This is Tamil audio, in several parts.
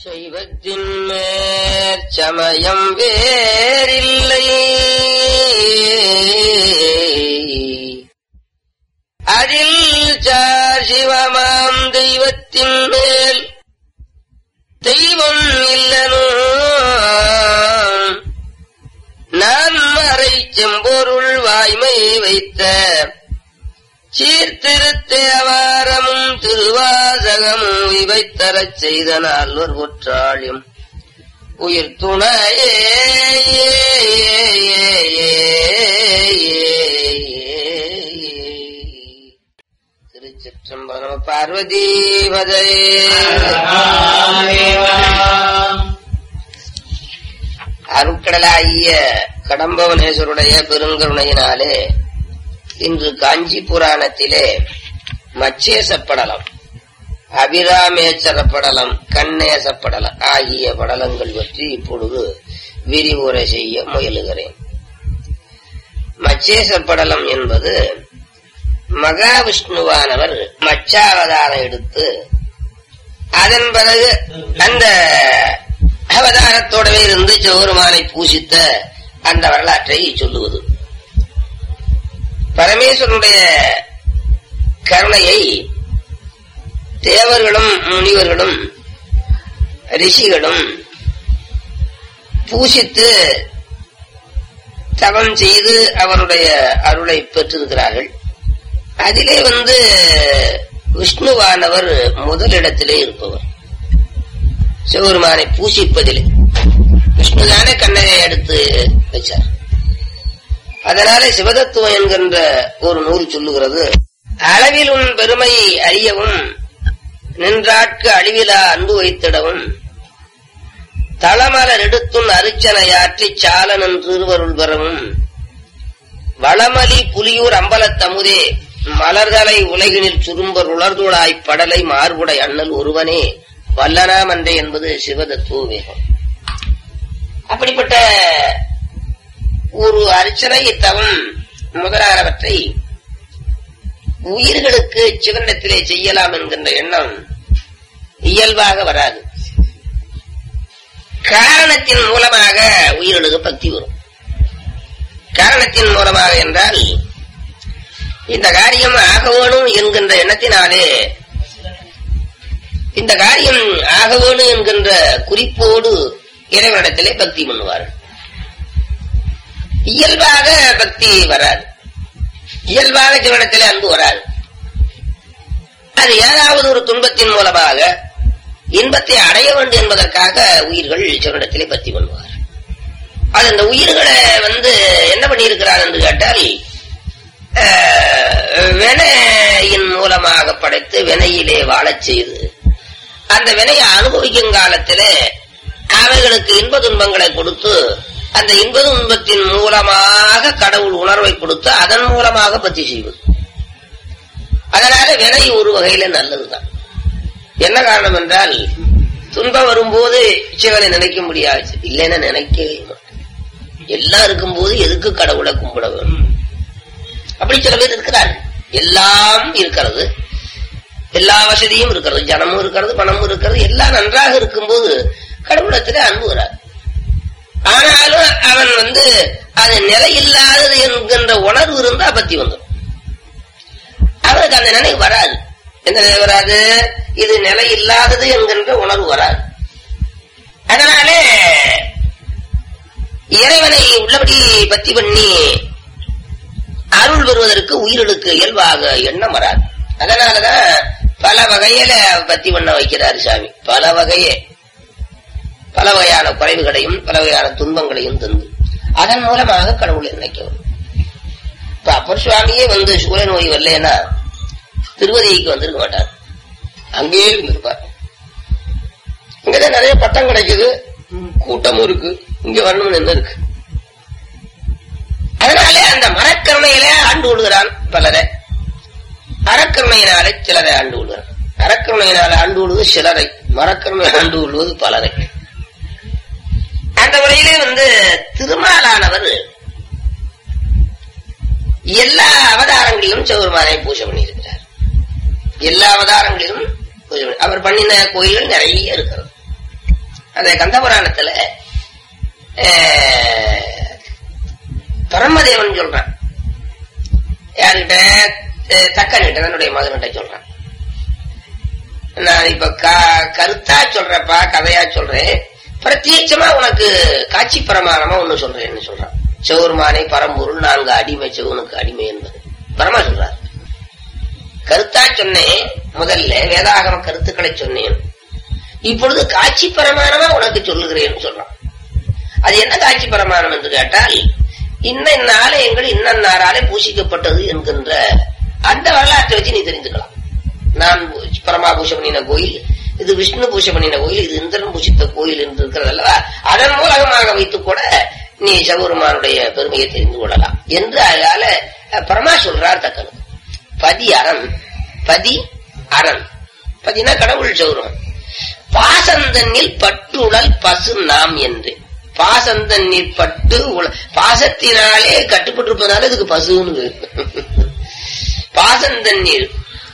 சைவத்தின் மேற்சமயம் வேறில்லை அதில் சார் சிவமாம் தெய்வத்தின் மேல் தெய்வம் இல்லனோ நான் மறை செம்பொருள் வாய்மை வைத்த சீர்திருத்தேவாரமும் திருவாசகமும் இவை தரச் செய்த நால்வர் குற்றாளியும் உயிர் துணையே திருச்சிற்றம்பலம் பார்வதி அருட்கடலாகிய கடம்பவனேஸ்வருடைய பெருங்கருணையினாலே இன்று காஞ்சி புராணத்திலே மச்சேசப்படலம் அபிராமேச்சர படலம் கண்ணேச படலம் ஆகிய படலங்கள் பற்றி இப்பொழுது விரிவுரை செய்ய முயலுகிறேன் மச்சேச படலம் என்பது மகாவிஷ்ணுவானவர் மச்சாவதாரம் எடுத்து அதன் பிறகு அந்த அவதாரத்தோடவே இருந்து சிவருமானை பூசித்த அந்த வரலாற்றை சொல்லுவது பரமேஸ்வரனுடைய கருணையை தேவர்களும் முனிவர்களும் ரிஷிகளும் பூசித்து தவம் செய்து அவருடைய அருளை பெற்றிருக்கிறார்கள் அதிலே வந்து விஷ்ணுவானவர் முதலிடத்திலே இருப்பவர் சிவபெருமானை பூசிப்பதிலே விஷ்ணுதானே கண்ணனை எடுத்து வச்சார் அதனாலே சிவதத்துவம் என்கின்ற ஒரு நூல் சொல்லுகிறது அளவில் உன் பெருமை அறியவும் நின்றாட்கு அழிவிலா அன்பு வைத்திடவும் தளமலர் எடுத்துன் அரிச்சனையாற்றி சாலனன் திருவருள் பெறவும் வளமலி புலியூர் அம்பலத்தமுதே மலர்தலை உலகினில் சுரும்பர் உலர்துளாய் படலை மார்புடை அண்ணல் ஒருவனே வல்லனாமன்றே என்பது சிவதத்துவ வேகம் அப்படிப்பட்ட ஒரு அர்ச்சனை தவம் முதலானவற்றை உயிர்களுக்கு சிவனிடத்திலே செய்யலாம் என்கின்ற எண்ணம் இயல்பாக வராது காரணத்தின் மூலமாக உயிர்களுக்கு பக்தி வரும் காரணத்தின் மூலமாக என்றால் இந்த காரியம் ஆக வேணும் என்கின்ற எண்ணத்தினாலே இந்த காரியம் ஆக வேணும் என்கின்ற குறிப்போடு இறைவனிடத்திலே பக்தி பண்ணுவார்கள் இயல்பாக பக்தி வராது இயல்பாக சிவனத்திலே அன்பு வராது அது ஏதாவது ஒரு துன்பத்தின் மூலமாக இன்பத்தை அடைய வேண்டும் என்பதற்காக உயிர்கள் சிவனிடத்திலே பக்தி பண்ணுவார் அது அந்த உயிர்களை வந்து என்ன பண்ணியிருக்கிறார் என்று கேட்டால் வினையின் மூலமாக படைத்து வினையிலே வாழச் செய்து அந்த வினையை அனுபவிக்கும் காலத்திலே அவைகளுக்கு இன்ப துன்பங்களை கொடுத்து அந்த இன்ப துன்பத்தின் மூலமாக கடவுள் உணர்வை கொடுத்து அதன் மூலமாக பத்தி செய்வது அதனால வினை ஒரு வகையில நல்லதுதான் என்ன காரணம் என்றால் துன்பம் வரும்போது சிவனை நினைக்க முடியாது இல்லைன்னா நினைக்கவே எல்லாம் இருக்கும்போது எதுக்கு கடவுளை கும்பிட வேணும் அப்படி சில பேர் இருக்கிறார்கள் எல்லாம் இருக்கிறது எல்லா வசதியும் இருக்கிறது ஜனமும் இருக்கிறது பணமும் இருக்கிறது எல்லாம் நன்றாக இருக்கும்போது கடவுளத்திலே அன்பு வராது ஆனாலும் அவன் வந்து அது நிலையில்லாதது என்கின்ற உணர்வு இருந்தா பத்தி வந்துடும் அவனுக்கு அந்த நினைவு வராது எந்த நிலை வராது இது நிலை இல்லாதது என்கின்ற உணர்வு வராது அதனாலே இறைவனை உள்ளபடி பத்தி பண்ணி அருள் பெறுவதற்கு உயிர்களுக்கு இயல்பாக எண்ணம் வராது அதனாலதான் பல வகையில பத்தி பண்ண வைக்கிறார் சாமி பல வகையே பல வகையான குறைவுகளையும் பல வகையான துன்பங்களையும் தந்து அதன் மூலமாக கடவுளை நினைக்கவும் இப்ப அப்பர் சுவாமியே வந்து சூழ நோய் வரலன்னா திருவதிக்கு வந்திருக்க மாட்டார் அங்கேயே இருந்திருப்பார் இங்கதான் நிறைய பட்டம் கிடைக்குது கூட்டமும் இருக்கு இங்க வரணும்னு என்ன இருக்கு அதனால அந்த மரக்கருணையில ஆண்டு விடுகிறான் பலரை அறக்கருணையினாலே சிலரை ஆண்டு விடுகிறான் அறக்கருணையினால ஆண்டு விடுவது சிலரை மரக்கருணை ஆண்டு விடுவது பலரை அந்த முறையிலே வந்து திருமாலானவர் எல்லா அவதாரங்களிலும் சிவபெருமானை பூஜை பண்ணியிருக்கிறார் எல்லா அவதாரங்களிலும் பூஜை பண்ணி- அவர் பண்ணின கோயில்கள் நிறைய இருக்கிறது அந்த கந்தபுராணத்துல அஹ், பரமதேவன் சொல்றான் யாருகிட்ட அஹ், தக்கன்கிட்ட தன்னுடைய மகன்கிட்ட சொல்றான் நான் இப்ப க- கருத்தா சொல்றப்பா கதையா சொல்றேன் பிரத்யட்சமா உனக்கு காட்சி பிரமாணமா ஒண்ணு சொல்றேன்னு சொல்றான் செவுர்மானை பரம்பொருள் நான்கு அடிமை செவனுக்கு அடிமை என்பது பரமா சொல்றார் கருத்தா சொன்னேன் முதல்ல வேதாகம கருத்துக்களை சொன்னேன் இப்பொழுது காட்சி பிரமாணமா உனக்கு சொல்லுகிறேன்னு சொல்றான் அது என்ன காட்சி பிரமாணம் என்று கேட்டால் இன்ன இன்ன ஆலயங்கள் இன்னன்னாராலே பூசிக்கப்பட்டது என்கின்ற அந்த வரலாற்றை வச்சு நீ தெரிஞ்சுக்கலாம் நான் பரமா பூஷை பண்ணின கோயில் இது விஷ்ணு பூஷை பண்ணின கோயில் இது இந்திரன் பூஷித்த கோயில் என்று இருக்கிறது அல்லவா அதன் மூலமாக வைத்து கூட நீ சௌரமானுடைய பெருமையை தெரிந்து கொள்ளலாம் என்று அதனால அஹ், பரமா சொல்றார் தக்கனு பதி அரண் பதி அரண் பதினா கடவுள் சௌரம் பாசந்தன்னில் பட்டுழல் பசு நாம் என்று பாசந்தன்னில் பட்டு உள- பாசத்தினாலே கட்டுப்பட்டிருப்பதனால இதுக்கு பசுன்னு பேரு. பாசந்தண்ணீர்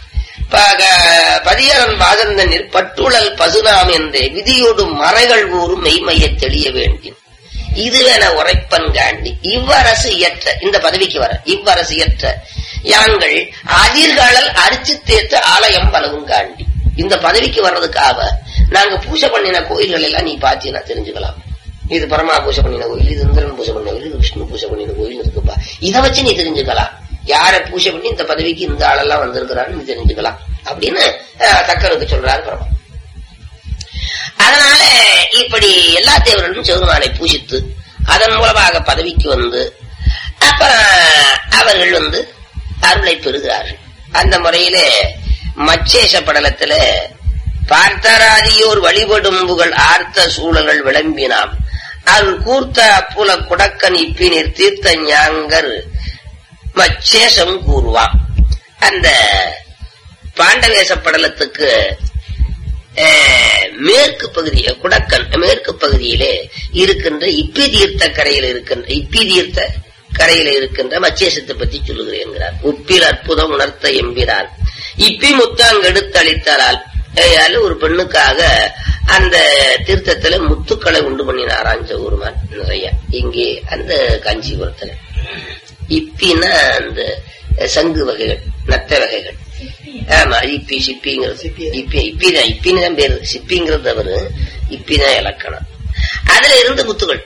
பதியரன் பாசந்தண்ணீர் பட்டுழல் பசுநாம் என்றே விதியோடு மறைகள் ஊறும் மெய்மையத் தெளிய வேண்டும் இதுவென உரைப்பன் காண்டி இவ்வரசு இயற்ற இந்த பதவிக்கு வர இவ்வரசு இயற்ற யாங்கள் அதிர்களல் அரிச்சு தேர்த்த ஆலயம் பலவும் காண்டி இந்த பதவிக்கு வர்றதுக்காக நாங்க பூஜை பண்ணின கோயில்கள் எல்லாம் நீ பாத்தீங்கன்னா தெரிஞ்சுக்கலாம் இது பரமா பூஜை பண்ணின கோயில் இது இந்திரன் பூஜை பண்ணின கோயில் இது விஷ்ணு பூஜை பண்ணின கோயில் இருக்குப்பா இதை வச்சு நீ தெரிஞ்சுக்கலாம் யார பூஜை பண்ணி இந்த பதவிக்கு இந்த ஆளெல்லாம் வந்திருக்கிறான்னு நீ தெரிஞ்சுக்கலாம் அப்படின்னு அஹ், தக்கனுக்கு சொல்றாரு பரமா அதனால இப்படி எல்லா தேவர்களும் சிவபெருமானை பூஜித்து அதன் மூலமாக பதவிக்கு வந்து அப்புறம் அவர்கள் வந்து அருளை பெறுகிறார்கள் அந்த முறையிலே மச்சேச படலத்துல பார்த்தராதியோர் வழிபடும் புகழ் ஆர்த்த சூழல்கள் விளம்பினாம் அருள் கூர்த்த அப்புல குடக்கன் இப்பினிர் தீர்த்த ஞாங்கர் மச்சேசம் கூறுவான் அந்த பாண்டவேச படலத்துக்கு அஹ், மேற்கு பகுதி குடக்கன் மேற்கு பகுதியிலே இருக்கின்ற இப்பி தீர்த்த கரையில் இருக்கின்ற இப்பி தீர்த்த கரையில இருக்கின்ற மச்சேசத்தை பற்றி சொல்லுகிறேங்கிறார் உப்பில் அற்புதம் உணர்த்த எம்பினார் இப்பி முத்தாங்கெடுத்தளித்தலால் அதால ஒரு பெண்ணுக்காக அந்த தீர்த்தத்துல முத்துக்களை உண்டு பண்ணினாராம் சௌருமான் நிறைய இங்கே அந்த காஞ்சிபுரத்துல இப்பின்னா அந்த சங்கு வகைகள் நத்த வகைகள் ஆமா இப்பி சிப்பிங்கிறது இப்பி இப்பிதான் இப்பின்னு தான் பேரு சிப்பிங்கிறது தவறு இப்பிதான் இலக்கணம் அதுல இருந்து முத்துகள்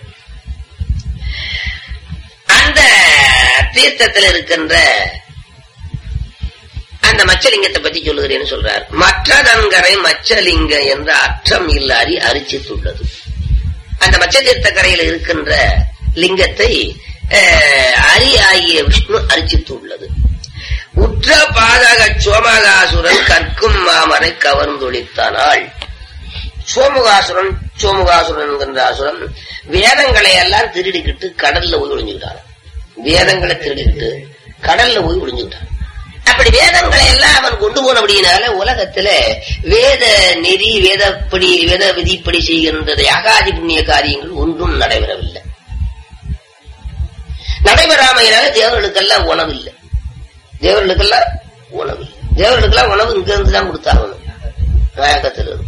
அந்த தீர்த்தத்தில் இருக்கின்ற அந்த மச்சலிங்கத்தை பத்தி சொல்லுகிறேன்னு சொல்றார் மற்றதங்கரை மச்சலிங்க என்ற அற்றம் இல்லாரி அரிச்சித்துள்ளது அந்த மச்ச தீர்த்த கரையில் இருக்கின்ற லிங்கத்தை அஹ், அரி ஆகிய விஷ்ணு அரிச்சித்துள்ளது உற்ற பாதக சோமகாசுரன் கற்கும் மாமரை கவர்ந்தொழித்தானாள் சோமுகாசுரன் சோமுகாசுரன் என்கின்ற அசுரன் வேதங்களை எல்லாம் திருடிக்கிட்டு கடல்ல போய் ஒளிஞ்சுக்கிட்டான் வேதங்களை திருடிக்கிட்டு கடல்ல போய் ஒளிஞ்சுக்கிட்டான் அப்படி வேதங்களை எல்லாம் அவன் கொண்டு போனபடியினால உலகத்துல வேத நெறி வேதப்படி வேத விதிப்படி செய்கின்றது யாகாதி புண்ணிய காரியங்கள் ஒன்றும் நடைபெறவில்லை நடைபெறாமையினால தேவர்களுக்கெல்லாம் உணவு இல்லை தேவர்களுக்கெல்லாம் உணவு இல்லை தேவர்களுக்கெல்லாம் உணவு இங்க இருந்து தான் கொடுத்தாகணும் நாயகத்தில் இருந்து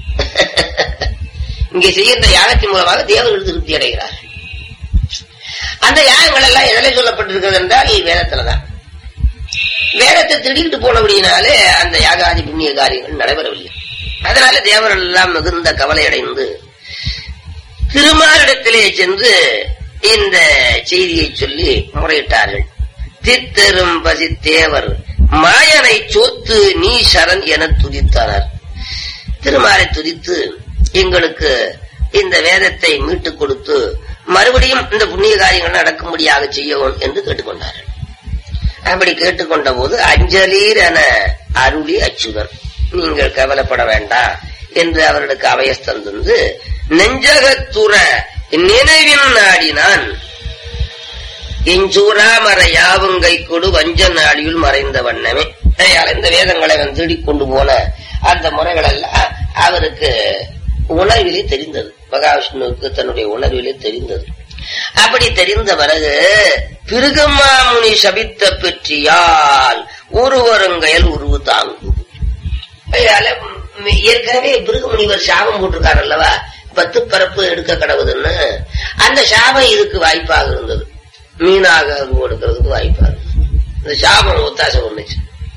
இங்கே செய்கின்ற யாகத்தின் மூலமாக தேவர்கள் திருப்தி அடைகிறார்கள் அந்த யாகங்கள் எல்லாம் எதில் சொல்லப்பட்டிருக்கிறது என்றால் வேதத்துலதான் வேதத்தை திடீர்னு போனபடியினாலே அந்த யாகாதி புண்ணிய காரியங்கள் நடைபெறவில்லை அதனால தேவர்கள் எல்லாம் மிகுந்த கவலை அடைந்து திருமாலிடத்திலே சென்று இந்த செய்தியை சொல்லி முறையிட்டார்கள் தித்தெரும் பசி தேவர் மாயனை சோத்து நீ சரண் என துதித்தனர் திருமாலை துதித்து எங்களுக்கு இந்த வேதத்தை மீட்டுக் கொடுத்து மறுபடியும் இந்த புண்ணிய காரியங்கள் நடக்கும்படியாக செய்யவும் என்று கேட்டுக்கொண்டார்கள் அப்படி கேட்டுக்கொண்ட போது அஞ்சலீர் என அருளி அச்சுதன் நீங்கள் கவலைப்பட வேண்டாம் என்று அவர்களுக்கு அவையஸ்தம் தந்து நெஞ்சகத்துற நினைவின் நாடினான் எஞ்சூராமர யாவும் கை கொடு வஞ்ச நாடியுள் மறைந்த வண்ணமே ஆகையால் இந்த வேதங்களை அவன் தேடிக் கொண்டு போன அந்த முறைகள் எல்லாம் அவருக்கு உணர்விலே தெரிந்தது மகாவிஷ்ணுவுக்கு தன்னுடைய உணர்விலே தெரிந்தது அப்படி தெரிந்த பிறகு பிருகமாமுனி சபித்த பெற்றியால் ஒருவருங்கையல் உருவு தாங்கும் அதனால ம், ஏற்கனவே பிருகு முனிவர் சாபம் போட்டிருக்காரு அல்லவா பத்து பரப்பு எடுக்க கடவுதுன்னு அந்த சாபம் இதுக்கு வாய்ப்பாக இருந்தது மீனாக கொடுக்கறதுக்கு வாய்ப்பாக இருந்தது இந்த சாபம் ஒத்தாசை பண்ணுச்சு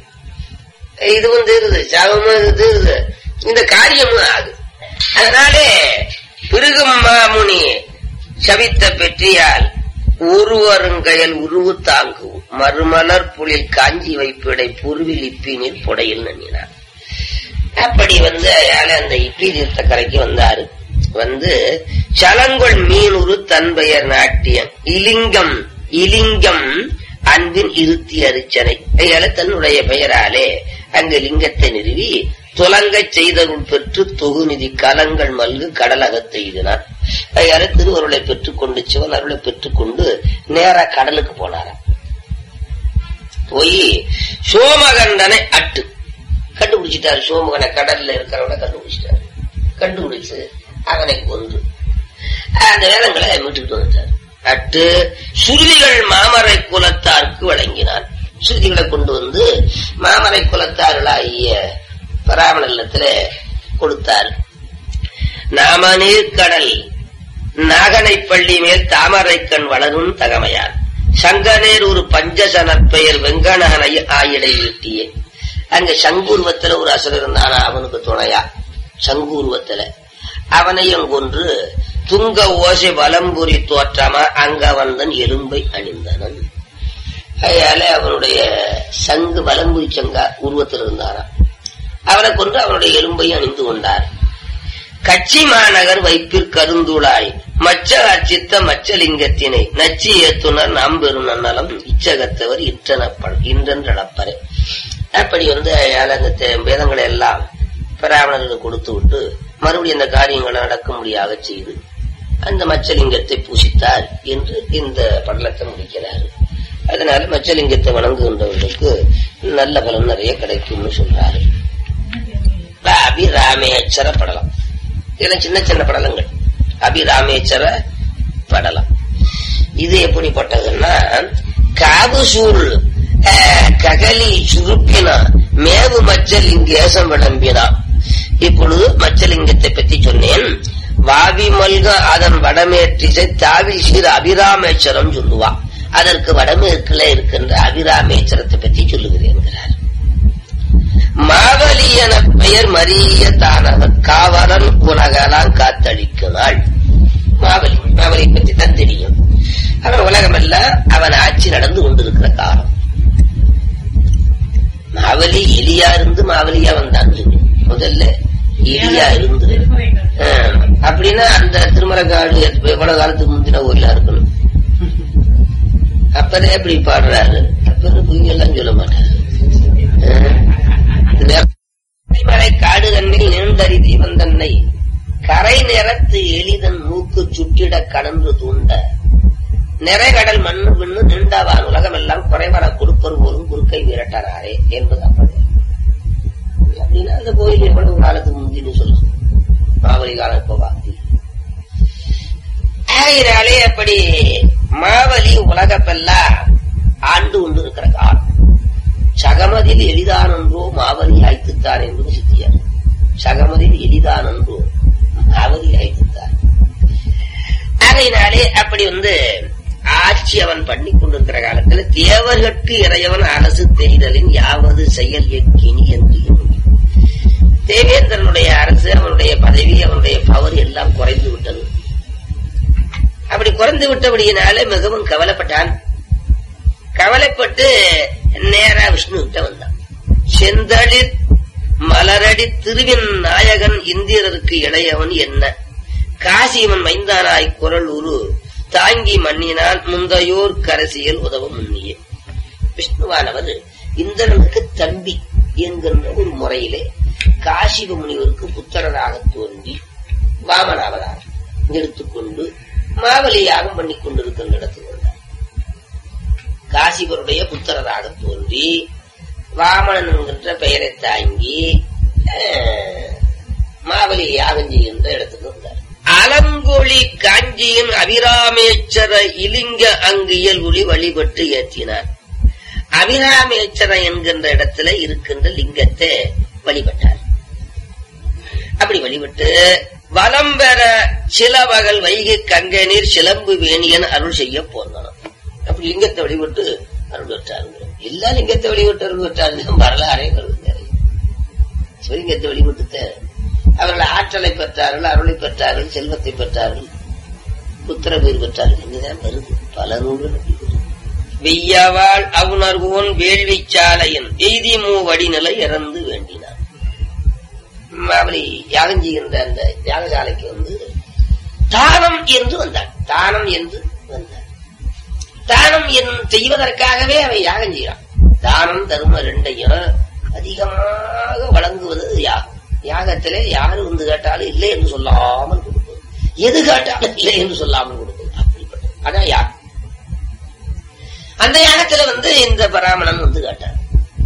இதுவும் தீருது சாபமும் இது தீருது இந்த காரியமும் ஆகுது அதனாலே பிருகும் மாமுனி சவித்த பெற்றியால் ஒருவருங்கையல் உருவு தாங்கும் மறுமலர் புலில் காஞ்சி வைப்பிடை புருவில் இப்பினில் புடையில் நன்னினார் அப்படி வந்து அயால அந்த இப்பி தீர்த்த கரைக்கு வந்தாரு வந்து சலங்கொள் மீனுரு தன்பெயர் நாட்டியம் இலிங்கம் இலிங்கம் அன்பின் இருத்தி அரிச்சனை அயால தன்னுடைய பெயராலே அங்கு லிங்கத்தை நிறுவி துலங்கச் செய்தருள் பெற்று தொகுநிதி கலங்கள் மல்கு கடலகத்தை எழுதினார் அயால திருவருளை பெற்றுக்கொண்டு சிவன் அருளை பெற்றுக்கொண்டு நேரா கடலுக்கு போனாராம் போய் சோமகண்டனை அட்டு கண்டுபிடிச்சிட்டாரு சோமகனை கடல்ல இருக்கிறவன கண்டுபிடிச்சிட்டாரு கண்டுபிடிச்சு அவனை கொன்று அந்த வேதங்களை மீட்டுக்கிட்டு வந்துட்டார் அட்டு சுருதிகள் மாமரை குலத்தாருக்கு வழங்கினான் சுருதிகளை கொண்டு வந்து மாமரை குலத்தார்களாகிய பராமணத்துல கொடுத்தார் நாமநீர் கடல் நாகனை பள்ளி மேல் தாமரை கண் வளரும் தகமையார் சங்கநேர் ஒரு பஞ்சசனர் பெயர் வெங்கடகனை ஆயிடை வீட்டியே அங்க சங்கூர்வத்துல ஒரு அசுரர் இருந்தானா அவனுக்கு துணையா சங்கூர்வத்துல அவனையும் கொன்று துங்க ஓசை வலம்புரி தோற்றமா அங்க வந்தன் எலும்பை அணிந்தனன் அதனால அவனுடைய சங்கு வலம்புரி சங்கா உருவத்தில் இருந்தாராம் அவனை கொண்டு அவனுடைய எலும்பை அணிந்து கொண்டார் கட்சி மாநகர் வைப்பிற் கருந்துளாய் மச்ச அச்சித்த மச்சலிங்கத்தினை நச்சி ஏத்துனர் நாம் பெரும் நன்னலம் இச்சகத்தவர் இன்றனப்பல் இன்றளப்பரே அப்படி வந்து அயால அந்த தே- வேதங்களை எல்லாம் பிராமணர்களுக்கு கொடுத்து விட்டு மறுபடியும் அந்த காரியங்களை நடக்கும்படியாக செய்து அந்த மச்சலிங்கத்தை பூசித்தார் என்று இந்த படலத்தை முடிக்கிறார் அதனால மச்சலிங்கத்தை வணங்குகின்றவர்களுக்கு நல்ல பலன் நிறைய கிடைக்கும்னு சொல்றாரு அபிராமேச்சர படலம் இதெல்லாம் சின்ன சின்ன படலங்கள் அபிராமேச்சர படலம் இது எப்படிப்பட்டதுன்னா காவு சூழ் அஹ், ககலி சுருப்பினா மேவு மச்சலிங்கேசம் விளம்பினா இப்பொழுது மச்சலிங்கத்தை பற்றி சொன்னேன் வாவி மல்க அதன் வடமேற்றிசை தாவி சீர் அபிராமேச்சரம் சொல்லுவா அதற்கு வடமேற்குல இருக்கின்ற அபிராமேச்சரத்தை பற்றி சொல்லுகிறேன்கிறார் மாவலி என பெயர் மரிய தானக காவலன் உலகெல்லாம் காத்தளிக்கிறாள் மாவலி மாவலியை பற்றி தான் தெரியும் அவன் உலகமல்ல அவன் ஆட்சி நடந்து கொண்டிருக்கிற காலம் மாவலி எலியா இருந்து மாவலியா வந்தான் முதல்ல எலியா இருந்து ஆ, அப்படின்னா அந்த திருமலக்காடு எவ்வளவு காலத்துக்கு முந்தின ஊர்ல இருக்கணும் அப்பதே எப்படி பாடுறாரு அப்ப பொய்யெல்லாம் சொல்ல மாட்டாரு மலை காடு தன்னில் நீண்டறி தீபம் தன்னை கரை நிறத்து எளிதன் மூக்கு சுட்டிட கடந்து தூண்ட நிறைகடல் மண்ணு விண்ணு நீண்டவான் உலகம் எல்லாம் குறைவர கொடுப்பர் போலும் குறுக்கை விரட்டறாரே என்பது அப்படி அப்படின்னா அந்த கோயில் எவ்வளவு காலத்துக்கு முந்தின்னு சொல்லும் மாவலி காலம் இப்ப பாக்கி ஆகையினாலே அப்படி மாவலி உலகப்பெல்லாம் ஆண்டு கொண்டு இருக்கிற காலம் சகமதில் எளிதானன்றோ மாவலி ஆய்த்துத்தான் என்பது சித்தியார் சகமதில் எளிதானன்றோ மாவலி ஆய்த்துத்தான் ஆகையினாலே அப்படி வந்து ஆட்சி அவன் பண்ணி கொண்டிருக்கிற காலத்துல தேவர்கட்கு இறையவன் அரசு தெரிதலின் யாவது செயல் எக்கினி என்று எண்ணி. தேவேந்திரனுடைய அரசு அவனுடைய பதவி அவனுடைய பவர் எல்லாம் குறைந்து விட்டது அப்படி குறைந்து விட்டபடியினால மிகவும் கவலைப்பட்டான் கவலைப்பட்டு நேரா விஷ்ணு கிட்ட வந்தான் செந்தளிர் மலரடி திருவின் நாயகன் இந்திரருக்கு இளையவன் என்ன காசியவன் மைந்தானாய் குரல் உரு தாங்கி மன்னினான் முந்தையோர் கரசியல் உதவ முன்னியே விஷ்ணுவானவர் இந்திரனுக்கு தம்பி என்கின்ற ஒரு முறையிலே காசிவ முனிவருக்கு புத்திரராக தோன்றி வாமனாவதார் எடுத்துக்கொண்டு மாவலி யாகம் பண்ணி கொண்டிருக்கின்ற இடத்துக்கு வந்தார் காசிவருடைய புத்திரராக தோன்றி வாமனன் என்கின்ற பெயரை தாங்கி அஹ், மாவலி யாகம் செய்கின்ற இடத்துக்கு வந்தார் அலங்கொழி காஞ்சியின் அபிராமேச்சர இலிங்க அங்கியல் ஒளி வழிபட்டு ஏற்றினார் அபிராமேச்சர என்கின்ற இடத்துல இருக்கின்ற லிங்கத்தை வழிபட்டார் அப்படி வழிபட்டு வலம் பெற சில பகல் வைகை கங்கை நீர் சிலம்பு வேணியன் அருள் செய்ய போனான் அப்படி லிங்கத்தை வழிபட்டு அருள் பெற்றாருங்க எல்லா லிங்கத்தை வழிபட்டு அருள் பெற்றாருங்க வரலாறே வருது நிறைய சிவலிங்கத்தை வழிபட்டு அவர்கள் ஆற்றலை பெற்றார்கள் அருளை பெற்றார்கள் செல்வத்தை பெற்றார்கள் புத்திர பேர் பெற்றார்கள் இங்குதான் வருது பல நூல்கள் அப்படி வருது. வெய்யவாள் அவுணர்வோன் வேள்வி சாலையன் எய்தி மூ வடிநிலை இறந்து வேண்டினான் ம், அப்படி யாகம் செய்கின்ற அந்த யாகசாலைக்கு வந்து தானம் என்று வந்தான் தானம் என்று வந்தான் தானம் என் செய்வதற்காகவே அவன் யாகம் செய்யறான் தானம் தர்ம ரெண்டையும் அதிகமாக வழங்குவது யாகம் யாகத்திலே யாரு வந்து கேட்டாலும் இல்லை என்று சொல்லாமல் கொடுப்பது எது கேட்டாலும் இல்லை என்று சொல்லாமல் கொடுப்பது அப்படிப்பட்டது அதான் யாகம் அந்த யாகத்துல வந்து இந்த பராமணன் வந்து கேட்டார்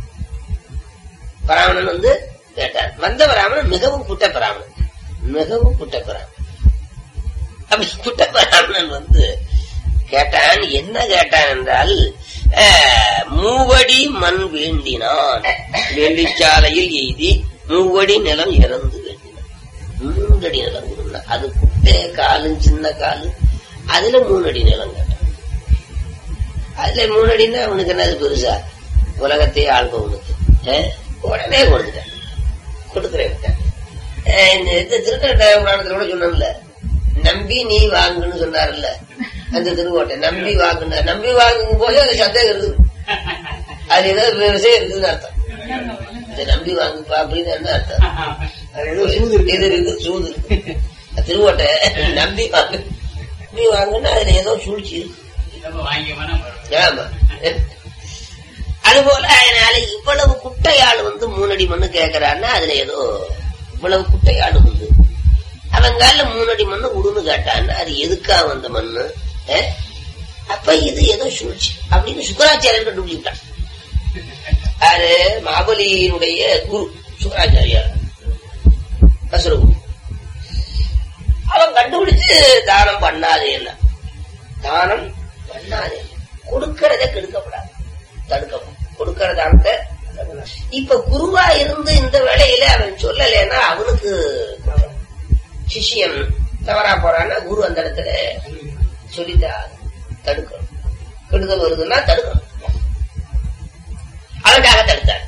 பராமணன் வந்து கேட்டார் வந்த பராமணன் மிகவும் குட்ட பராமணன் மிகவும் குட்ட பராமணன் அப்படி குட்ட பராமணன் வந்து கேட்டான் என்ன கேட்டான் என்றால் அஹ், மூவடி மண் வேண்டினான் வெள்ளிச்சாலையில் எய்தி மூவடி நிலம் இறந்து வேண்டினான் மூன்றடி நிலம் கொடுத்தான். அது குட்டை காலு சின்ன காலு அதுல மூணடி நிலம் கேட்டான் அதுல மூணடின்னா அவனுக்கு என்னது பெருசா உலகத்தையே ஆள்பவனுக்கு அஹ், உடனே கொடுத்துட்டேன் கொடுத்துறேன் அஹ், இந்த இது திருக்கட்ட புராணத்துல கூட சொன்னோம்ல நம்பி நீ வாங்குன்னு சொன்னார்ல அந்த திருக்கோட்டை நம்பி வாங்குன நம்பி வாங்கும் போது அது சந்தேகம் இருக்குது அது ஏதோ விஷயம் இருக்குதுன்னு அர்த்தம் இதை நம்பி வாங்குப்பா அப்படின்னு என்ன அர்த்தம் அது ஏதோ இது இருக்கு சூது இருக்கு திருவோட்டை நம்பி வாங்கு நம்பி வாங்குன்னா அதுல ஏதோ சூழ்ச்சி இருக்கு ஆமா அதுபோல அதனால இவ்வளவு குட்டையாள் வந்து மூணடி மண்ணு கேக்குறான்னா அதுல ஏதோ இவ்வளவு குட்டையாள் வந்து அவன் கால மூணடி மண்ணு உடுன்னு கேட்டான்னா அது எதுக்கா வந்த மண்ணு அஹ்? அப்ப இது ஏதோ சூழ்ச்சி அப்படின்னு சுக்கராச்சாரியன் கண்டுபிடிச்சிட்டான் அது மாபலியினுடைய குரு சுக்கராச்சாரியார் கசரகுரு அவன் கண்டுபிடிச்சு தானம் பண்ணாதே என்ன தானம் பண்ணாதே கொடுக்கறத கெடுக்கப்படாது தடுக்கப்படும் கொடுக்கற தானத்தை தடுக்கணும். இப்ப குருவா இருந்து இந்த வேலையில அவன் சொல்லலைன்னா அவனுக்கு சிஷ்யன் தவறா போறான்னா குரு அந்த இடத்துல சொல்லித்தா தடுக்கணும் கெடுதல் வருதுன்னா தடுக்கணும் அதுக்காக தடுத்தார்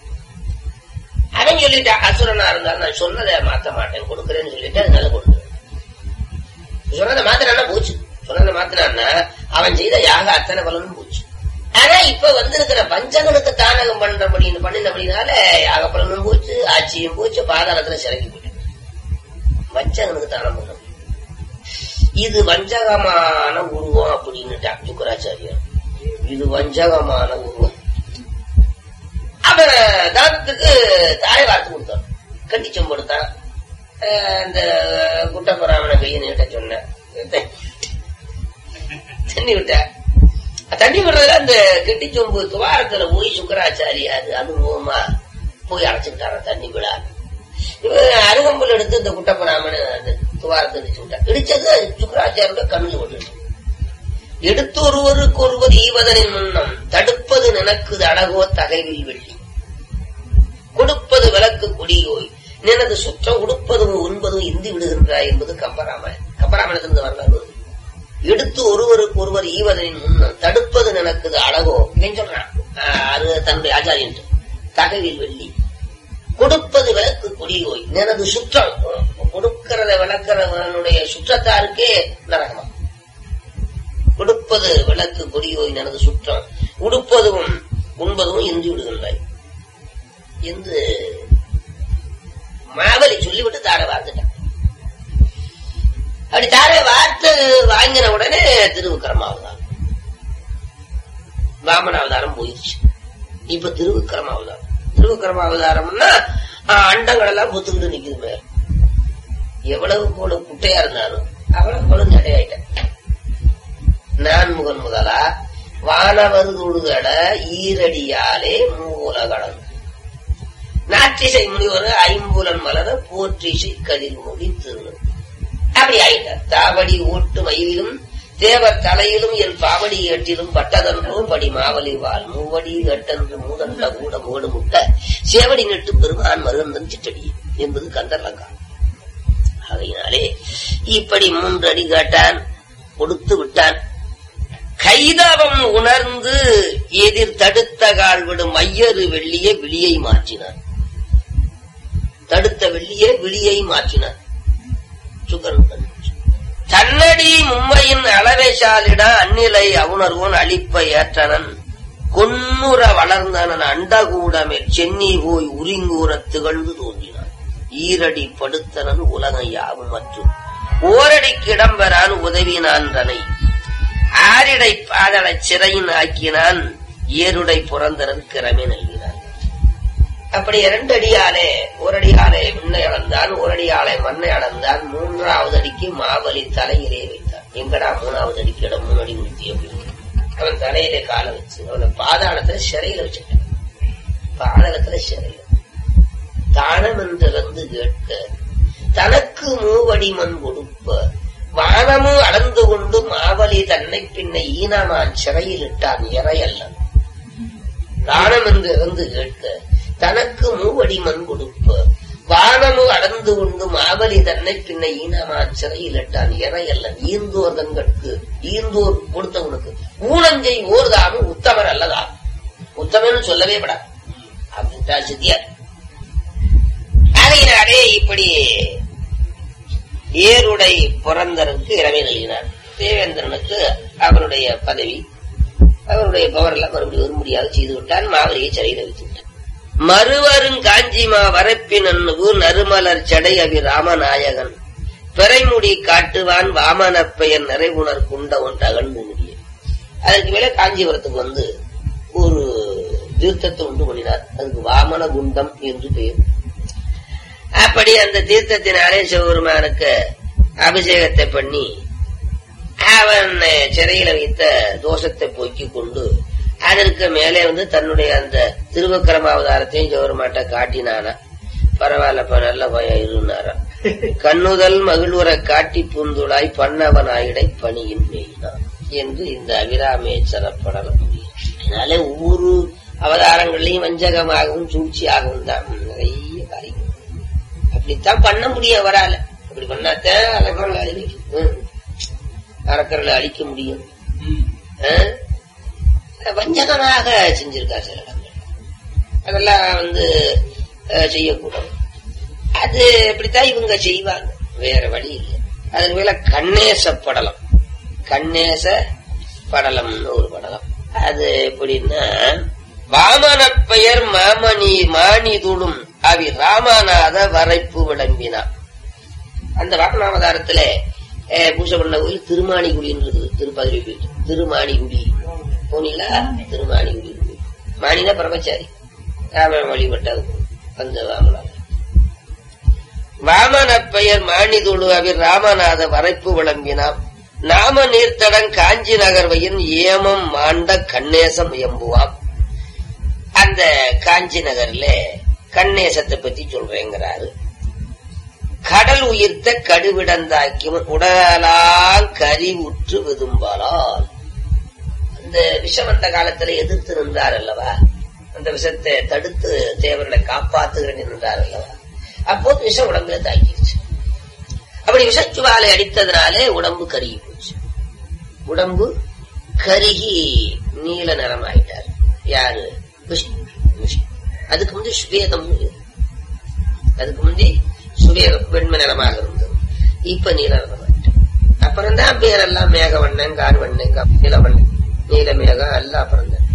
அவன் சொல்லிட்டான் அசுரனா இருந்தாலும் நான் சொன்னதை மாத்த மாட்டேன் கொடுக்கறேன்னு சொல்லிட்டு அதனால கொடுக்குறேன் சொன்னதை மாத்தினா போச்சு சொன்னதை மாத்தினான்னா அவன் செய்த யாக அத்தனை பலனும் போச்சு ஆனா இப்ப வந்திருக்கிற பஞ்சகனுக்கு தானகம் பண்றபடின்னு பண்ணினபடினால யாக பலனும் போச்சு ஆட்சியும் போச்சு பாதாளத்துல சிறக்கி போயிட்டு வஞ்சகனுக்கு தானம் பண்ண இது வஞ்சகமான உருவம் அப்படின்னுட்டான் சுக்கராச்சாரியர் இது வஞ்சகமான உருவம் அவன் தானத்துக்கு தாரை வார்த்து கொடுத்தான் கண்டிச்சம் கொடுத்தான் அஹ் அந்த குட்டப்புறாமனை கையை நீட்ட சொன்னேன் தண்ணி விட்ட தண்ணி விடுறதுல அந்த கெட்டிச்சொம்பு துவாரத்துல போய் சுக்கராச்சாரியார் அனுபவமா போய் அடைச்சுட்டார தண்ணி விழா இவன் அருகம்புல் எடுத்து இந்த குட்டப்புறாமனை அந்த துவாரத்தை இடிச்சு விட்டான் இடிச்சது சுக்கராச்சாரியோட கண்ணில் விட்டுட்டு எடுத்து ஒருவருக்கு ஒருவர் ஈவதனின் முன்னம் தடுப்பது நினக்குது அழகோ தகைவில் வெள்ளி கொடுப்பது விளக்கு கொடியோய் நினது சுற்றம் உடுப்பதும் உண்பதும் இந்தி விடுகின்றாய் என்பது கம்பராமாயணம் கம்பராமாயணத்திலிருந்து வரலாறு வருது. எடுத்து ஒருவருக்கு ஒருவர் ஈவதனின் முன்னம் தடுப்பது நினக்குது அழகோ இவன் சொல்றான் ஆஹ் அது தன்னுடைய ஆச்சாரியன் தகவில் வெள்ளி கொடுப்பது விளக்கு கொடியோய் நினது சுற்றம் கொடுக்கிறத விளக்கிறவனுடைய சுற்றத்தாருக்கே நரகமா கொடுப்பது விளக்கு கொடியோய் எனது சுற்றம் உடுப்பதும் உண்பதும் இன்றி விடுகின்றாய் என்று மாவலி சொல்லிவிட்டு தாரை வார்த்துட்டான் அப்படி தாரை வார்த்து வாங்கின உடனே திருவிக்கிரமாவதாரம் வாமனாவதாரம் போயிடுச்சு இப்ப திருவிக்கிரமாவதாரம் திருவிக்கிரமாவதாரம்னா ஆஹ், அண்டங்கள் எல்லாம் புத்துக்கிட்டு நிக்குது மேல எவ்வளவு போல குட்டையா இருந்தாலும் அவ்வளவு போல நடையாயிட்டேன் நான் முகன் முதலா வானவர் தொடுகட ஈரடியாலே மூலகடன் நாற்றிசை முனிவர் ஐம்புலன் மலர போற்றிசை கதிர் மொழி திருநு அப்படி ஆயிட்டார் தாவடி ஓட்டு மயிலும் தேவர் தலையிலும் என் பாவடி எட்டிலும் பட்டதன்றோ படி மாவலி வாழ் மூவடி எட்டன்று மூதன்ற கூட மூடு முட்ட சேவடி நெட்டு பெருமான் மருந்தன் சிற்றடி என்பது கந்தர்லங்கா அதனாலே இப்படி மூன்று அடி கேட்டான் கொடுத்து விட்டான் கைதவம் உணர்ந்து எதிர் தடுத்த கால் விடும் ஐயரு வெள்ளிய விழியை மாற்றினார் தடுத்த வெள்ளிய விழியை மாற்றினார் சுகருடன் தன்னடி மும்மையின் அளவேசாலிட அந்நிலை அவுணர்வோன் அழிப்ப ஏற்றனன் கொன்னுற வளர்ந்தனன் அண்டகூடமே சென்னி போய் உரிங்கூற திகழ்ந்து தோன்றினான் ஈரடி படுத்தனன் உலகம் யாவும் மற்றும் ஓரடிக்கு இடம்பெறான் உதவினான் தனை ஆரிடை பாதள சிறையின் ஆக்கினான் ஏருடை புறந்தரன் கிரமே நல்கினான் அப்படி இரண்டு அடியாலே ஒரு அடியாலே விண்ணை அளந்தான் ஒரு அடியாலே மண்ணை அளந்தான் மூன்றாவது அடிக்கு மாவலி தலையிலே வைத்தான் எங்கடா மூணாவது அடிக்கு இடம் மூணு அடி முடித்தி அப்படின்னு அவன் தலையிலே காலை வச்சு அவனை பாதாளத்துல சிறையில வச்சுட்டான் பாதாளத்துல சிறையில தானம் என்றிருந்து கேட்க தனக்கு மூவடி மண் கொடுப்ப வானமும் அளந்து கொண்டு மாவலி தன்னை பின்ன ஈனமான் சிறையில் இட்டான் இறையல்ல தானம் என்று இருந்து கேட்க தனக்கு மூவடி மண் கொடுப்ப வானமும் அளந்து கொண்டு மாவலி தன்னை பின்ன ஈனமான் சிறையில் இட்டான் இறையல்ல ஈந்தோர் தங்களுக்கு ஈந்தோர் கொடுத்தவனுக்கு ஊனஞ்சை ஓர்தாமும் உத்தமர் அல்லதா உத்தமன்னு சொல்லவே படா அப்படின்ட்டா சித்தியார் ஆகையினாலே இப்படி ஏருடை புறந்தருக்கு இறமை நல்கினார் தேவேந்திரனுக்கு அவருடைய பதவி அவருடைய பவர்லாம் மறுபடியும் வர முடியாது செய்து விட்டான் மாவலியை சிறையில் வைத்து விட்டான் மறுவரும் காஞ்சிமா வரப்பினன்னுகு நறுமலர் செடை அவி ராமநாயகன் பிறைமுடி காட்டுவான் வாமன பெயர் நிறைவுணர் குண்ட ஒன்று அகழ்ந்து முடிய அதற்கு மேல காஞ்சிபுரத்துக்கு வந்து ஒரு தீர்த்தத்தை உண்டு பண்ணினார் அதுக்கு வாமன குண்டம் என்று பெயர் அப்படி அந்த தீர்த்தத்தினாலே சிவபெருமானுக்கு அபிஷேகத்தை பண்ணி அவன் சிறையில வைத்த தோஷத்தை போக்கிக் கொண்டு அதற்கு மேலே வந்து தன்னுடைய அந்த திருவக்கிரமாவதாரத்தையும் சிவபெருமாட்ட காட்டினானா பரவாயில்லப்பா நல்ல பயம் இருந்தாரா கண்ணுதல் மகிழ்வுற காட்டி பூந்துளாய் பண்ணவனாயிடை பணியின் மேயினான் என்று இந்த அபிராமேச்சர படலம் முடியும் அதனால ஒவ்வொரு அவதாரங்களையும் வஞ்சகமாகவும் சூழ்ச்சியாகவும் தான் நிறைய காரியம் அப்படித்தான் பண்ண முடியும் அவரால அப்படி பண்ணாத்தான் அலக்கரலை அழிக்கும் அறக்கரலை அழிக்க முடியும் வஞ்சகமாக செஞ்சிருக்கா சில இடங்கள் அதெல்லாம் வந்து செய்யக்கூடாது அது இப்படித்தான் இவங்க செய்வாங்க வேற வழி இல்லை அதன் மேல கண்ணேச படலம் கண்ணேச படலம்னு ஒரு படலம் அது எப்படின்னா வாமன பெயர் மாமணி மாணிதுளும் அவி ராமநாத வரைப்பு விளம்பினான் அந்த வாமனாவதாரத்துல பூஜை பண்ண கோயில் திருமாணிகுடின்னு இருக்குது திருப்பதிரி போயிட்டு திருமாணிகுடி போனீங்களா திருமாணிகுடி மாணினா பிரம்மச்சாரி ராம வழிபட்டது அந்த வாமநாத வாமன பெயர் மாணிதுளு அவி ராமநாத வரைப்பு விளம்பினான் நாம நீர்த்தடன் காஞ்சி நகர்வையின் ஏமம் மாண்ட கண்ணேசம் எம்புவாம் அந்த காஞ்சி நகர்ல கண்ணேசத்தை பத்தி சொல்றேங்கிறாரு கடல் உயிர்த்த கடுவிடந்தாக்கும் உடலால் கறி உற்று விதும்பாலால் அந்த விஷம் அந்த காலத்துல எதிர்த்து நின்றார் அல்லவா அந்த விஷத்தை தடுத்து தேவர்களை காப்பாத்துகிறேன் நின்றார் அல்லவா அப்போது விஷம் உடம்புல தாக்கிடுச்சு அப்படி விஷச்சுவாலை அடித்ததுனாலே உடம்பு கருகி போச்சு உடம்பு கருகி நீல நிறம் ஆயிட்டார் யாரு விஷ்ணு விஷ்ணு அதுக்கு முந்தைய சுவேதம் அதுக்கு முந்தைய சுவேதம் வெண்மை நிறமாக இருந்தது இப்ப நீல நிறமாயிட்டு அப்புறம் தான் பேரெல்லாம் மேகவண்ணன் கார்வண்ணன் நிலவண்ணன் நீல மேகம் எல்லாம் அப்புறம் தான்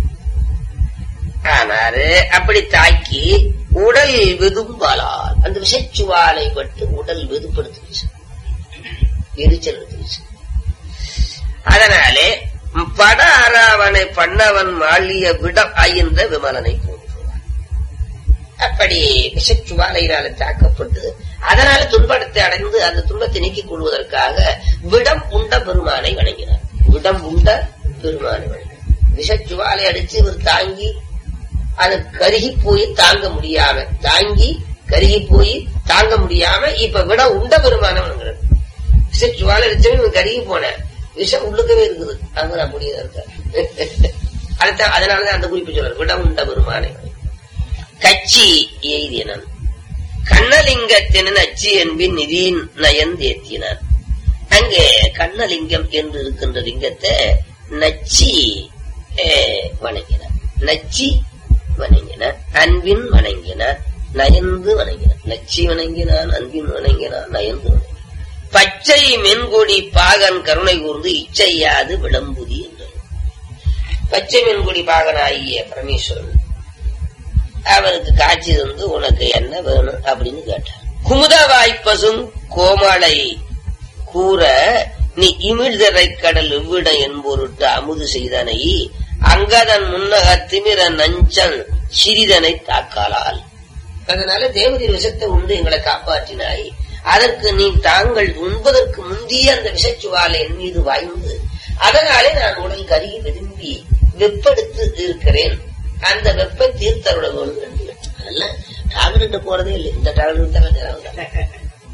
ஆனாரு அப்படி தாக்கி உடல் வெதும்பாலால் அந்த விஷச்சுவாலை பட்டு உடல் வெதுப்படுத்துச்சு எரிச்சல் எடுத்துச்சு அதனாலே பட அராவனை பண்ணவன் மாளிய விட அயர்ந்த விமலனை போன்றுவான் அப்படி விஷச்சுவாலையினால தாக்கப்பட்டு அதனால துன்பத்தை அடைந்து அந்த துன்பத்தை நீக்கிக் கொள்வதற்காக விடம் உண்ட பெருமானை வணங்கினார் விடம் உண்ட பெருமானை வணங்கினார் விஷச்சுவாலை அடிச்சு இவர் தாங்கி அது கருகி போய் தாங்க முடியாம தாங்கி கருகி போய் தாங்க முடியாம இப்ப விட உண்ட பெருமானவனுங்கிறது விஷச்சுவாலை அடிச்சவன் கருகி போன விஷம் உள்ளுக்கவே இருக்குது அவங்க அப்படியே இருக்காரு அதுதான் அதனாலதான் அந்த குறிப்பு சொல்றாரு விட உண்ட பெருமானை கட்சி எய்தியனன் கண்ணலிங்கத்தின் அச்சி என்பின் நிதி நயந்தேத்தினார் அங்கே கண்ணலிங்கம் என்று இருக்கின்ற லிங்கத்தை நச்சி அஹ், வணங்கினார் நச்சி வணங்கினார் அன்பின் வணங்கினார் நயந்து வணங்கினார் நச்சி வணங்கினான் அன்பின் வணங்கினான் நயந்து வணங்கினார் பச்சை மென்கொடி பாகன் கருணை கூர்ந்து இச்சையாது விளம்புதி என்றார் பச்சை மென்கொடி பாகனாகிய பரமேஸ்வரன் அவருக்கு காட்சி தந்து உனக்கு என்ன வேணும் அப்படின்னு கேட்டார் குமுத வாய்ப்பசும் கோமளை கூற நீ இமிழ்தரை கடல் எவ்விட என்பொருட்டு அமுது செய்தனை அங்கதன் முன்னக திமிர நஞ்சன் சிறிதனை தாக்காலால் அதனால தேவதீர் விஷத்தை உண்டு எங்களை காப்பாற்றினாய் அதற்கு நீ தாங்கள் உண்பதற்கு முந்திய அந்த விஷச்சுவாலை என் மீது வாய்ந்து அதனாலே நான் உடல் கருகி விரும்பி வெப்படுத்து இருக்கிறேன் அந்த வெப்பை தீர்த்தருட வேண்டும் என்று அதெல்லாம் டாக்டர்கிட்ட போறதே இல்லை இந்த டாக்டர் தான்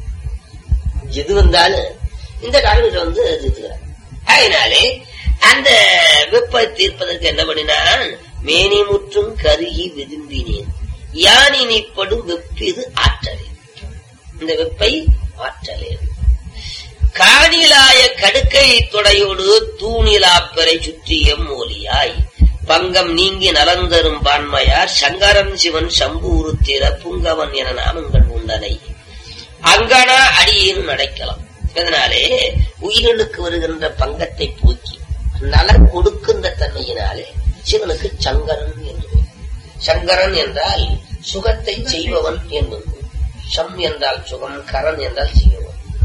எது வந்தாலும் இந்த டாக்டர் வந்து தீர்த்துக்கிறார் அதனாலே அந்த வெப்பை தீர்ப்பதற்கு என்ன பண்ணினான் மேனி முற்றும் கருகி விரும்பினேன் யானினிப்படும் வெப்பிது ஆற்றலே இந்த வெப்பை ஆற்றலே காணிலாய கடுக்கை தொடையோடு தூணிலாப்பரை சுற்றிய மூலியாய் பங்கம் நீங்கி நலந்தரும் பான்மையார் சங்கரன் சிவன் சம்பு உருத்திர புங்கவன் என நாமங்கள் உண்டனை அங்கனா அடியேன் நடக்கலாம் இதனாலே உயிர்களுக்கு வருகின்ற பங்கத்தை போக்கி நலன் கொடுக்கின்ற தன்மையினாலே சிவனுக்கு சங்கரன் என்று பெயர். சங்கரன் என்றால் சுகத்தை செய்பவன் என்பது சம் என்றால் சுகம் கரன் என்றால் செய்பவன்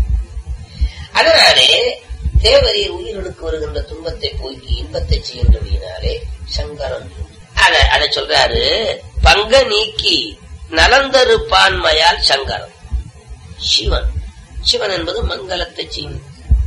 அதனாலே தேவரீர் உயிர்களுக்கு வருகின்ற துன்பத்தை போக்கி இன்பத்தை செய்கின்றபடியினாலே சங்கரன் அத அதை சொல்றாரு பங்க நீக்கி நலந்தரு பான்மையால் சங்கரன் சிவன் சிவன் என்பது மங்களத்தை செய்யும்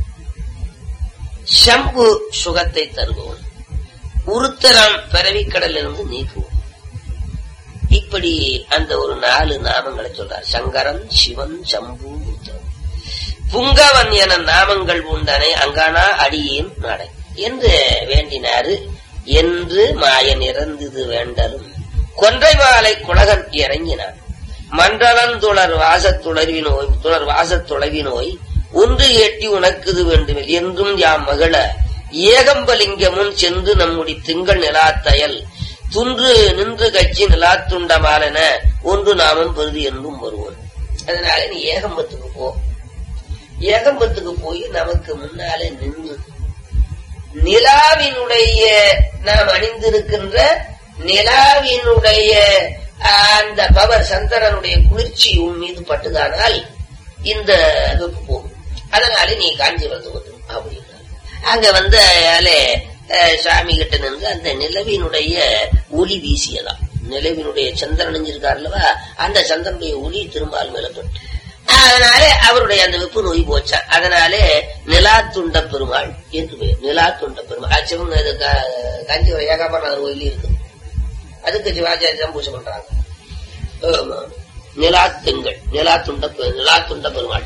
சம்பு சுகத்தை தருபவன் உருத்தரம் பிறவிக்கடலிருந்து நீக்குவோம் இப்படி அந்த ஒரு நாலு நாமங்களை சொல்றார் சங்கரன் சிவன் சம்பு உருத்தரம் புங்கவன் என நாமங்கள் உண்டனை அங்கானா அடியேன் நடை என்று வேண்டினாரு என்று மாயன் இறந்தது வேண்டலும் கொன்றை மாலை குலகன் இறங்கினான் மண்டலந்துளர் வாசத்துளர்வி நோய் துளர் வாசத்துளவி நோய் ஒன்று எட்டி உனக்குது வேண்டுமில் என்றும் யாம் மகிழ ஏகம்பலிங்கமுன் சென்று நம்முடி திங்கள் நிலாத்தயல் துன்று நின்று கட்சி நிலாத்துண்டமாலென ஒன்று நாமும் பெருதி என்றும் வருவோம் அதனால நீ ஏகம்பத்துக்கு போ ஏகம்பத்துக்கு போய் நமக்கு முன்னாலே நின்று நிலாவினுடைய நாம் அணிந்திருக்கின்ற நிலாவினுடைய ஆஹ், அந்த பவர் சந்திரனுடைய குளிர்ச்சி உன் மீது பட்டுதானால் இந்த வெப்பு போகும் அதனால நீ காஞ்சிபுரத்துக்கு வந்துடும் அப்படின்னா அங்க வந்து அயாலே, அஹ், சுவாமி கிட்ட நின்று அந்த நிலவினுடைய ஒளி வீசியதாம் நிலவினுடைய சந்திரன் அணிஞ்சிருக்காருல்லவா அந்த சந்திரனுடைய ஒளி திரும்பால் மேலப்பட்டு அதனால அவருடைய அந்த வெப்பு நோய் போச்சா அதனாலே நிலாத்துண்ட பெருமாள் என்று பெயர் நிலாத்துண்ட பெருமாள் அது சிவன் இது கா- காஞ்சிபுரம் ஏகாபரநாதர் கோயில் இருக்கு அதுக்கு சிவாச்சாரிய தான் பூஜை பண்றாங்க ஆமா. நிலாத்துங்கள் நிலாத்துண்ட பெ- நிலாத்துண்ட பெருமாள்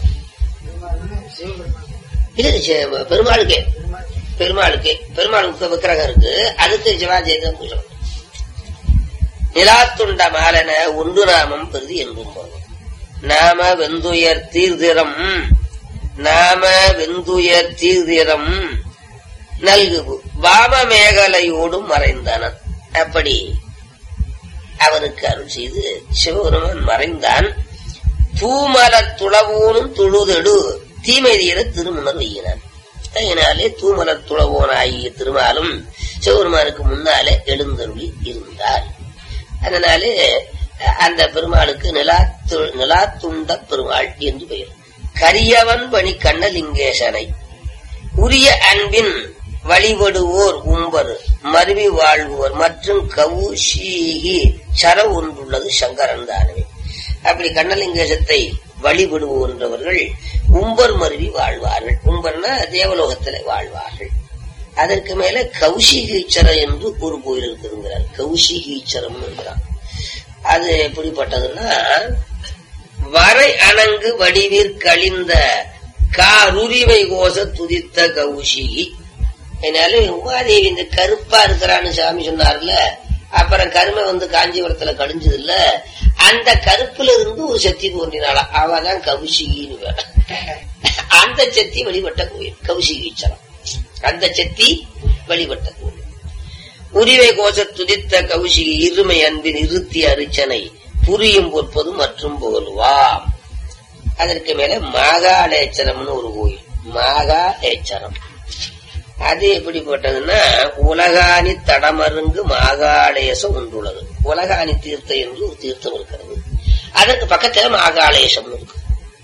இது சி- பெருமாளுக்கே பெருமாளுக்கு பெருமாளுக்கு விக்கிரகம் இருக்கு அதுக்கு சிவாஜி தான் பூஜை பண்றாங்க. நிலாத்துண்ட மாலன ஒன்று நாமம் பெருதி என்பும் போதும் நாம வெந்துயர் தீர்திரம் நாம வெந்துயர் தீர்திரம் நல்கு வாம மேகலையோடும் மறைந்தனன் அப்படி அவனுக்கு அருள் செய்து சிவபெருமான் மறைந்தான் தூமலர் துளவோனும் துழுதெடு தீமை தீர திருமுனர் வையினான் அதனாலே தூமலர் துளவோன் ஆகிய திருமாலும் சிவபெருமானுக்கு முன்னாலே எழுந்தருளி இருந்தார் அதனாலே அந்த பெருமாளுக்கு நிலாத்து நிலாத்துண்ட பெருமாள் என்று பெயர் கரியவன் பணி கண்ணலிங்கேசனை உரிய அன்பின் வழிபடுவோர் உம்பர் மருவி வாழ்வோர் மற்றும் கவுஷீகி சர ஒன்றுள்ளது சங்கரன் தானவே அப்படி கண்ணலிங்கேசத்தை வழிபடுவோன்றவர்கள் உம்பர் மருவி வாழ்வார்கள் உம்பர்னா தேவலோகத்தில் வாழ்வார்கள் அதற்கு மேல கௌஷிகீச்சரம் என்று ஒரு கோயில் இருக்குங்கிறார் கௌஷிகீச்சரம் என்கிறார் அது எப்படிப்பட்டதுன்னா வரை அணங்கு வடிவிற் கழிந்த காருரிமை கோச துதித்த கௌஷிகி என்னால உமாதேவி இந்த கருப்பா இருக்கிறான்னு சாமி சொன்னார்ல அப்புறம் கருமை வந்து காஞ்சிபுரத்துல கடிஞ்சது இல்ல அந்த கருப்புல இருந்து ஒரு சக்தி தோன்றினாளா அவதான் கவுசிகின்னு வேற. அந்த சக்தி வழிபட்ட கோயில் கவுசிகீச்சரம் அந்த சக்தி வழிபட்ட கோயில் உரிமை கோஷ துதித்த கவுசிகி இருமை அன்பின் இருத்தி அரிச்சனை புரியும் பொற்பது மற்றும் புகழ்வாம் அதற்கு மேல மாகாளேச்சரம்னு ஒரு கோயில் மாகாளேச்சரம் அது எப்படிப்பட்டதுன்னா உலகாணி தடமருங்கு மாகாளேசம் ஒன்றுள்ளது உலகாணி தீர்த்தம் என்று ஒரு தீர்த்தம் இருக்கிறது அதற்கு பக்கத்துல மாகாளேசம் இருக்கு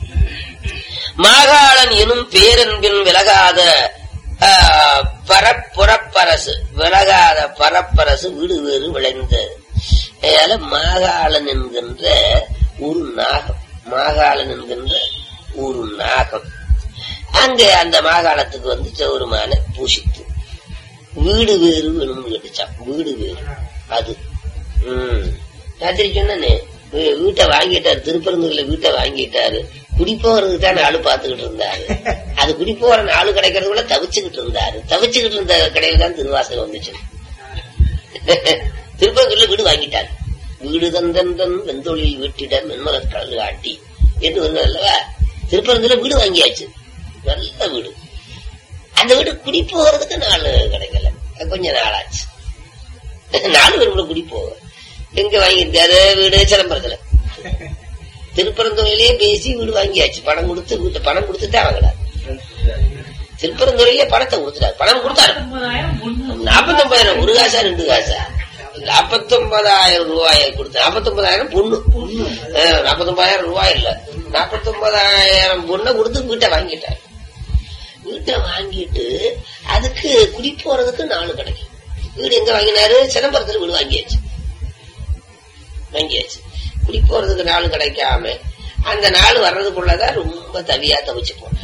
மாகாளன் எனும் பேரன்பின் விலகாத ஆ, பரப்புறப்பரசு விலகாத பரப்பரசு வீடு வேறு விளைந்தது அதனால மாகாளன் என்கின்ற ஒரு நாகம் மாகாளன் என்கின்ற ஒரு நாகம் அங்க அந்த மாகாணத்துக்கு வந்து சௌருமான பூசித்து வீடு வேறு வேணும்னு கேட்டுச்சான் வீடு வேறு அது உம் ராத்திரி சொன்னே வீட்டை வாங்கிட்டாரு திருப்பரங்குல வீட்டை வாங்கிட்டாரு குடிப்போறதுக்கு தான் ஆளு பாத்துக்கிட்டு இருந்தாரு அது குடிப்போற ஆளு கிடைக்கிறதுக்குள்ள தவிச்சுக்கிட்டு இருந்தாரு தவிச்சுக்கிட்டு இருந்த கடையில தான் திருவாசகம் வந்துச்சு திருப்பரங்குல வீடு வாங்கிட்டாரு வீடு தந்தன் வெந்தொழில் வீட்டிட மென்மலர் கடல் காட்டி என்று வந்து அல்லவா திருப்பரங்குல வீடு வாங்கியாச்சு நல்ல வீடு அந்த வீடு குடி போறதுக்கு நாள் கிடைக்கல கொஞ்ச நாள் ஆச்சு நாலு பேர் குடி போக எங்க வாங்கியிருக்காரு வீடு சிதம்பரத்துல திருப்பரந்துறையிலேயே பேசி வீடு வாங்கியாச்சு பணம் கொடுத்து வீட்டு பணம் கொடுத்துட்டே வாங்கினார் திருப்பரந்துறையிலே பணத்தை கொடுத்துட்டாரு பணம் கொடுத்தாரு நாற்பத்தொன்பதாயிரம் ஒரு காசா ரெண்டு காசா நாற்பத்தொன்பதாயிரம் ரூபாயை கொடுத்த நாற்பத்தொன்பதாயிரம் பொண்ணு அஹ், நாற்பத்தொன்பதாயிரம் ரூபாய் இல்ல நாற்பத்தொன்பதாயிரம் பொண்ணை கொடுத்து வீட்டை வாங்கிட்டாரு வீட்டை வாங்கிட்டு அதுக்கு குடி போறதுக்கு நாள் கிடைக்கும் வீடு எங்க வாங்கினாரு சிதம்பரத்துல வீடு வாங்கியாச்சு வாங்கியாச்சு குடி போறதுக்கு நாள் கிடைக்காம அந்த நாள் வர்றதுக்குள்ளதான் ரொம்ப தவியா தவிச்சு போனார்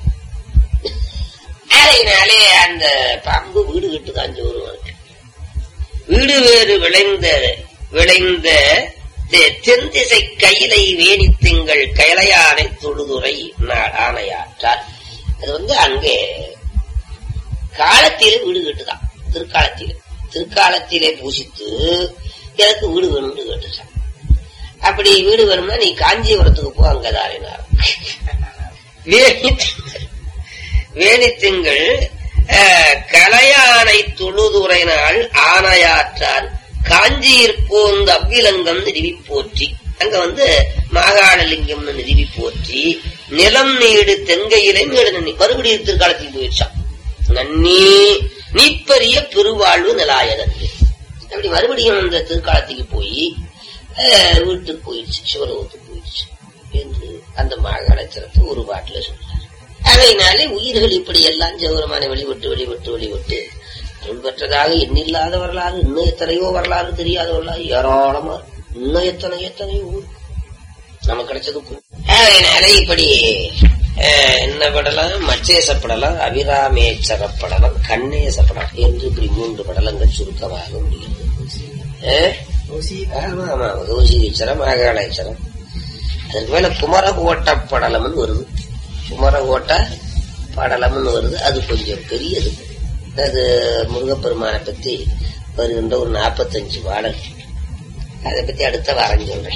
அதனாலே அந்த பாம்பு வீடு கட்டு அஞ்சு வருவாங்க வீடு வேறு விளைந்த விளைந்த தெ- தென்திசை கையிலை வேணி திங்கள் கைலையானை தொழுதுரை நாள் ஆணையாற்றார் அது வந்து அங்கே காலத்திலே வீடு கட்டுதான் திருக்காலத்திலே திருக்காலத்திலே பூசித்து எனக்கு வீடு வேணும்னு கேட்டுச்சான் அப்படி வீடு வேணும்னா நீ காஞ்சிபுரத்துக்கு போ அங்கதாரினார் வேணித்திங்கள் வேணித்திங்கள் அஹ், கலையானை தொழுதுரையினால் ஆணையாற்றார் காஞ்சியிற் போந்த அவ்விலங்கம் நிறுவி போற்றி அங்க வந்து மாகாணலிங்கம்னு நிறுவி போற்றி நிலம் நீடு தென்கையிலே மேடு நன்னி மறுபடியும் திருக்காலத்துக்கு போயிடுச்சான் நன்னி நீப்பரிய பெருவாழ்வு நிலாயதன் அப்படி மறுபடியும் அந்த திருக்காலத்துக்கு போய் அஹ், வீட்டுக்கு போயிடுச்சு சிவலோகத்துக்கு போயிடுச்சு என்று அந்த மாகாணத்திரத்தை ஒரு பாட்டுல சொல்றார் அதையினாலே உயிர்கள் இப்படி எல்லாம் ஜெவரமான வெளிவிட்டு வெளிவிட்டு வெளிவிட்டு அருள் பெற்றதாக எண்ணில்லாத வரலாறு இன்னும் எத்தனையோ வரலாறு தெரியாத வரலாறு ஏராளமா இருக்கு. இன்னும் எத்தனை எத்தனையோ ஊர் நமக்கு கிடைச்சது கு- அதனால இப்படி அஹ், என்ன படலாம் மச்சேசப்படலாம் அபிராமேச்சரப்படலாம் கண்ணேசப்படலாம் என்று இப்படி மூன்று படலங்கள் சுருக்கமாக முடிகிறது அஹ்? ஆமா ஆமா கௌசிகீச்சரம் மாகாளேச்சரம் அதுக்கு மேல குமரகோட்ட படலம்னு வருது குமரகோட்ட படலம்னு வருது அது கொஞ்சம் பெரியது அது முருகப்பெருமானை பத்தி வருகின்ற ஒரு நாற்பத்தஞ்சு பாடல் அதை பத்தி அடுத்த வாரம் சொல்றேன்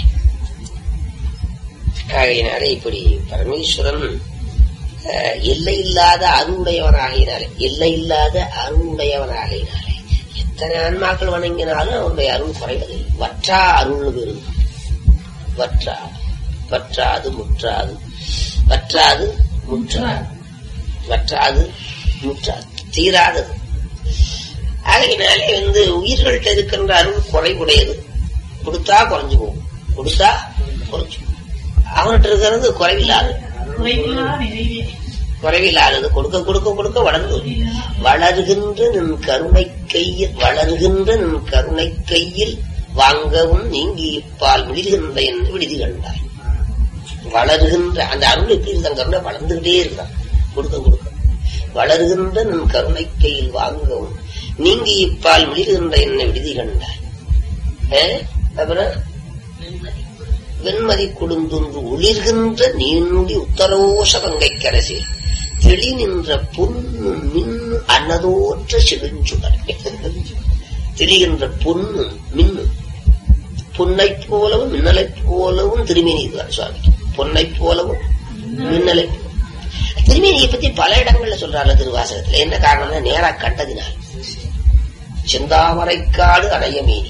ஆகையினால இப்படி பரமேஸ்வரன் அஹ், எல்லையில்லாத அருளுடையவனாகினாலே எல்லையில்லாத அருளுடையவனாகினாலே எத்தனை ஆன்மாக்கள் வணங்கினாலும் அவனுடைய அருள் குறைவதில்லை வற்றா அருள் பெறும் வற்றா வற்றாது முற்றாது வற்றாது முற்றாது வற்றாது முற்றாது தீராதது ஆகையினாலே வந்து உயிர்கள்ட்ட இருக்கின்ற அருள் குறைவுடையது கொடுத்தா குறைஞ்சு போகும் கொடுத்தா குறைஞ்சு போகும். அவன்கிட்ட இருக்கிறது குறைவில்லாது குறைவில்லாதது கொடுக்க கொடுக்க கொடுக்க வளர்ந்து வரும். வளர்கின்ற நின் கருணை கையில் வளர்கின்ற நின் கருணை கையில் வாங்கவும் நீங்கி இப்பால் விடுகின்ற என்று விடுதி கண்டாய் வளர்கின்ற அந்த அருள் எப்படி இருந்த கருணை வளர்ந்துகிட்டே இருந்தான் கொடுக்க கொடுக்க வளர்கின்ற நின் கருணை கையில் வாங்கவும் நீங்கி இப்பால் விடுகின்ற என்ன விடுதி கண்டாய் ஏ? அப்புறம் வெண்மதி கொடுந்துன்று ஒளிர்கின்ற நீண்டி உத்தரோஷ கங்கை கரசில் தெளி நின்ற பொன்னு மின்னு அன்னதோற்ற செழுஞ்சுடர் தெளிகின்ற பொன்னு மின்னு பொன்னை போலவும் மின்னலை போலவும் திருமேனி இருக்கிறார் சுவாமிக்கு பொன்னை போலவும் மின்னலை போலவும். திருமேனியை பத்தி பல இடங்கள்ல சொல்றாரு திருவாசகத்துல என்ன காரணம்னா நேரா கண்டதினால் செந்தாமரைக்காடு அணையமேனி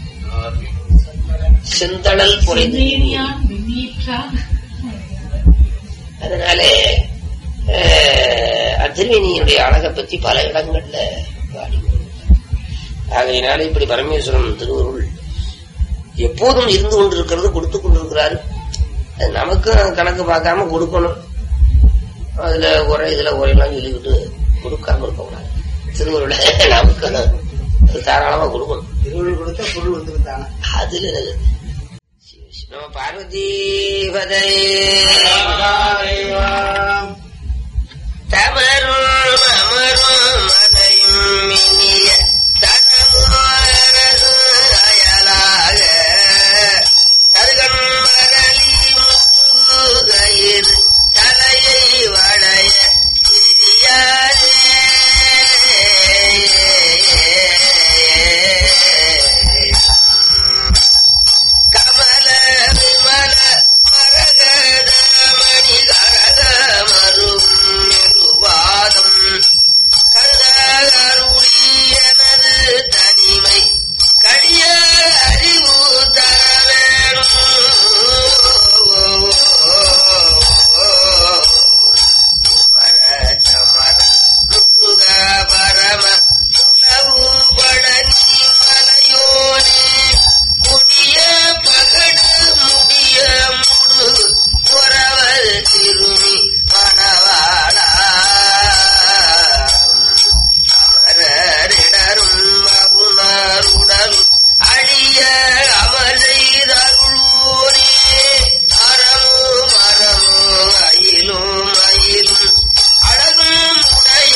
செந்தணல் புரைந்து அதனாலே அஹ், திருமேனியினுடைய அழகை பத்தி பல இடங்கள்ல பாடி ஆகையினால இப்படி பரமேஸ்வரன் திருவருள் எப்போதும் இருந்து கொண்டிருக்கிறது கொடுத்து கொண்டிருக்கிறாரு அது நமக்கும் கணக்கு பார்க்காம கொடுக்கணும் அதுல குறை இதுல குறையெல்லாம் சொல்லிக்கிட்டு கொடுக்காம இருக்கக்கூடாது திருவருளை நமக்கு அது தாராளமா கொடுக்கணும் திருவள்ளுவர் கொடுத்தா பொருள் வந்துருந்தாங்க அதுல என்னது? நம்ம பார்வதி பதை தமரும் அமரும் மலையும் இனிய தனமும் அயலாக கருகன் மரளி முருகையிர் தலையை வளைய தெரியாதே கமல விமல மரகத மணி கரக மரும் நிருவாதம் கருதருளி எனது தனிமை கடிய அறிவு தர வேணும் சமர முருக பரம உலவு பழனி மலையோனே முடிய பகடு முடிய முடு புறவர் திருமி மணவாளா அமரரிடரும் அவுணருடலும் அழிய அமர் செய்தருளூரே அறமும் அறமும் அயிலும் அயிலும் அழகும் உடைய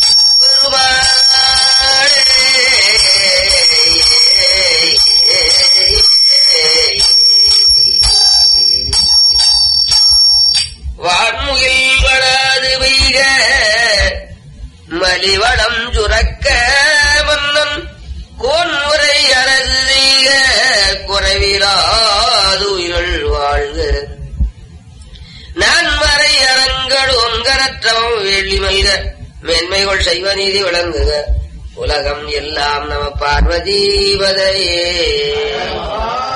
வான்முகில் வளாது பெய்க மலிவளம் சுரக்க மன்னன் கோன்முறை அரசு செய்க குறைவிலாது உயிர்கள் வாழ்க நான் வரை அறங்கள் ஒன்கரற்றவம் வேள்வி மல்க மேன்மைகள் செய்வ நீதி விளங்குக உலகம் எல்லாம் நம பார்வதி பதையே